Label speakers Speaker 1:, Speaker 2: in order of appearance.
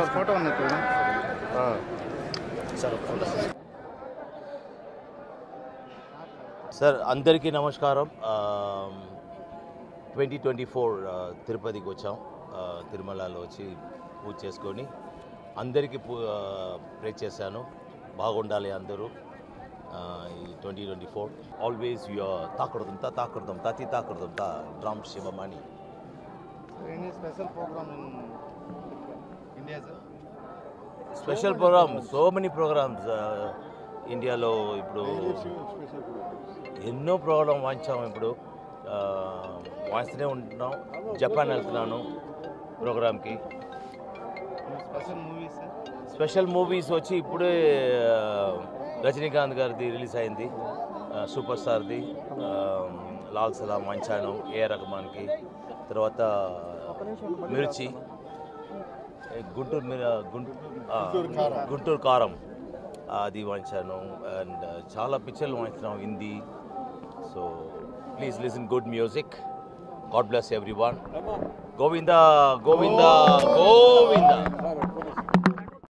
Speaker 1: photo ఉన్నది చూడండి
Speaker 2: sir అందరికీ నమస్కారం ట్వంటీ ట్వంటీ ఫోర్ తిరుపతికి వచ్చాం ఆ, తిరుమలలో వచ్చి పూజ చేసుకొని అందరికీ పూ ప్రే చేశాను బాగుండాలి అందరూ ఆ, ఈ twenty twenty four always you తాకూడదు తా తాకూడదాం తతి తాకూడదాం తా drum Sivamani
Speaker 1: any special program in India sir
Speaker 2: special program so many programs ఇండియాలో ఇప్పుడు ఎన్నో ప్రోగ్రామ్ వాయించాము ఇప్పుడు ఆ, వాయిస్తూనే ఉంటున్నాం జపాన్ వెళ్తున్నాను ప్రోగ్రామ్కి
Speaker 1: special movies sir
Speaker 2: special movies వచ్చి ఇప్పుడే ఆ, రజనీకాంత్ గారిది రిలీజ్ అయింది ఆ, సూపర్ స్టార్ది ఆ, లాల్ సలాం వాయించాను ఏ రహమాన్కి తర్వాత మిర్చి ఏ, గుంటూరు మిర గుంటూరు గుంటూరు కారం అది వాయించాను అండ్ చాలా పిక్చర్లు వాయించినాం Hindi so please listen good music God bless everyone Govinda Govinda Govinda